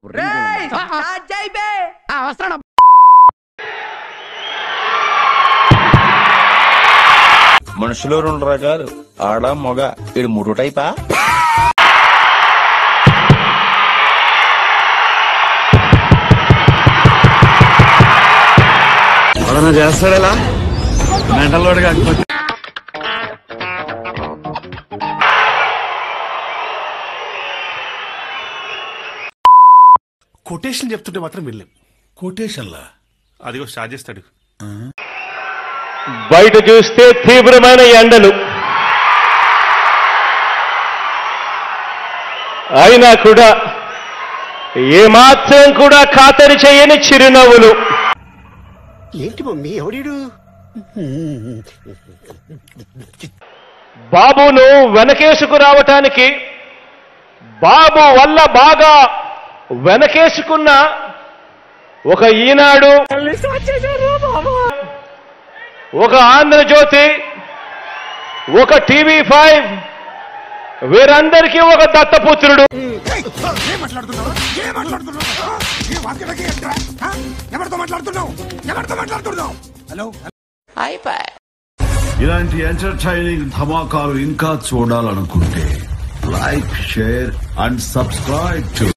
వస్తాను మనుషులు రెండు రకాలు ఆడ మొగ ఇది మూడు టైపా ఎవడన్నా చేస్తాడేలా మెంటల్ వాడు కాకపోతే కొటేషన్ చెప్తుంటే మాత్రం వెళ్ళాం కొటేషన్లా అదిగో స్టార్ట్ చేస్తాడు బయట చూస్తే తీవ్రమైన ఎండలు అయినా కూడా ఏమాత్రం కూడా ఖాతరు చేయని చిరునవ్వులు ఏంటి మమ్మీ ఎవడీడు బాబును వెనకేసుకు రావటానికి బాబు వల్ల బాగా వెనకేసుకున్న ఒక ఈనాడు ఒక ఆంధ్రజ్యోతి ఒక టీవీ ఫైవ్ వీరందరికీ ఒక దత్తపుత్రుడు ఏం మాట్లాడుతున్నావు ఏం మాట్లాడుతున్నావు ఏ వాక్యలకి ఏంట్రా? ఆ? ఎవరితో మాట్లాడుతున్నావు ఎవరితో మాట్లాడుతున్నావు హలో ఇలాంటి ఎంటర్టైనింగ్ ధమాకాలు ఇంకా చూడాలనుకుంటే like share and subscribe to